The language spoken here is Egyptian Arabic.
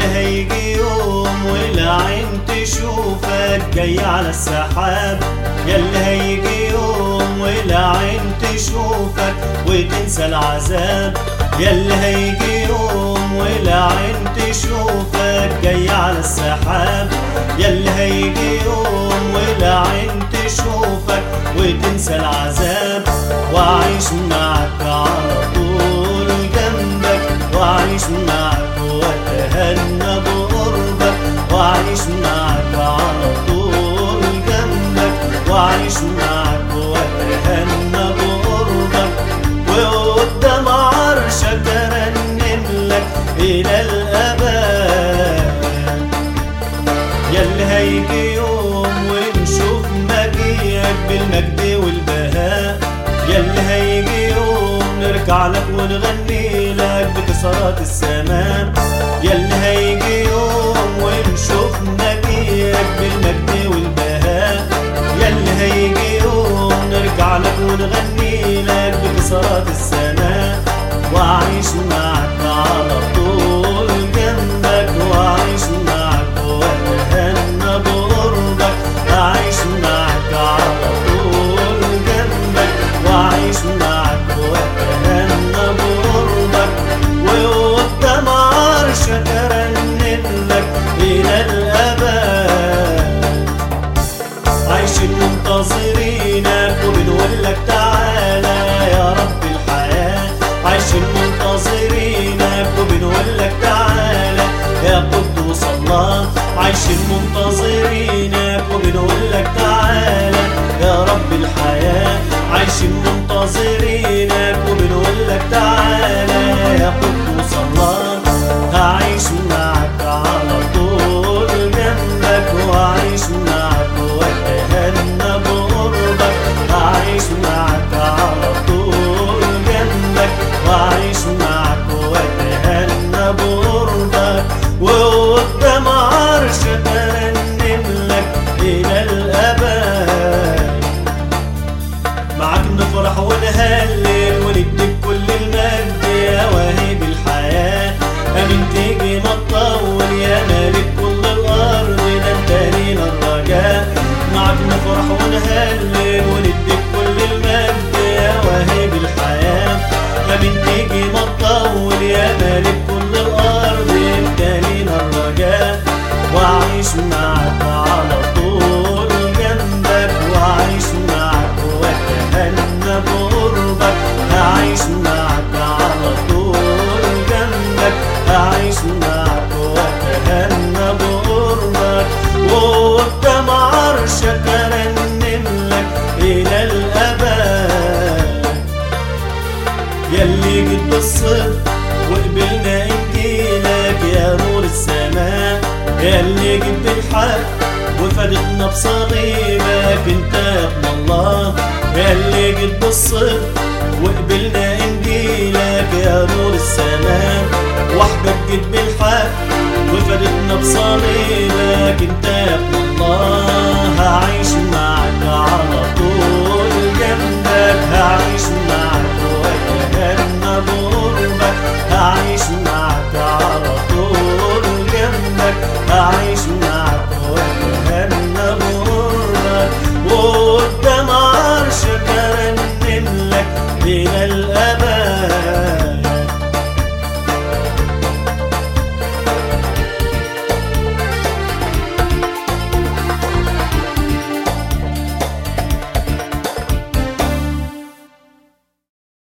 هيجي يوم والعين تشوفك جاي على السحاب ياللي هيجي يوم والعين تشوفك وتنسى العذاب ياللي هيجي يوم والعين تشوفك جاي على السحاب ياللي هيجي يوم والعين تشوفك وتنسى العذاب وعيش معك على طول جنبك وعيش معك واتهنى بقربك وعيش معك على طول جنبك وعيش معك واتهنى بقربك وقدام عرشك ارنم لك الى الابد ياللي هيجي يوم ونشوف مجيئك بالمجد والبهاء ياللي هيجي يوم نرجع لك ونغني لك بكسرات السماء ياللي هيجي يوم ونشوف مجيئك بالمجد والبهاء ياللي هيجي يوم نرجع لك ونغني لك بكسرات السماء وأعيش معك على طول جنبك وأعيش معك وأتهنى بقربك أعيش معك على طول جنبك وأعيش معك وأتهنى بقربك وقدام عرشك أرنم لك إلى الأبد عايشين منتظرينك وبنقول لك تعالى يا رب الحياة عايشين منتظرينك وبنقول لك تعالى يا قدوس الله عايشين منتظرينك وبنقول لك تعالى يا رب الحياة عايشين منتظرينك وبنقول لك تعالى يا قدوس الله هعيش معك على طول جنبك وأعيش معك وأتهنى بقربك هعيش معك على طول جنبك وأعيش معك وأتهنى بقربك وقدام عرشك أرنم لك إلى الأبد معاك نفرح ونهلل ونديك كل المجد يا واهب الحياة أمين تيجي ما تطول يا مالك كل الأرض ده انت لينا الرجاء معاك نفرح ونهلل ونديك كل المجد يا واهب الحياة أمين تيجي ما تطول يا مالك كل الأرض انت لينا الرجاء وأعيش معك على طول جنبك وأعيش معك وأتهنى بقربك أعيش معك على طول جنبك أعيش معك وأتهنى بقربك وقدام عرشك أرنم لك إلى الأبد يلي جيت بالصدق وقبلنا انجيلك يا نور السماء يلي جيت بالحق وفادتنا بصليبك انت يا ابن الله يلي جيت بالصدق وقبلنا انجيلك يا نور السماء وحدك جيت بالحق وفادتنا بصليبك انت يا ابن الله هعيش معك على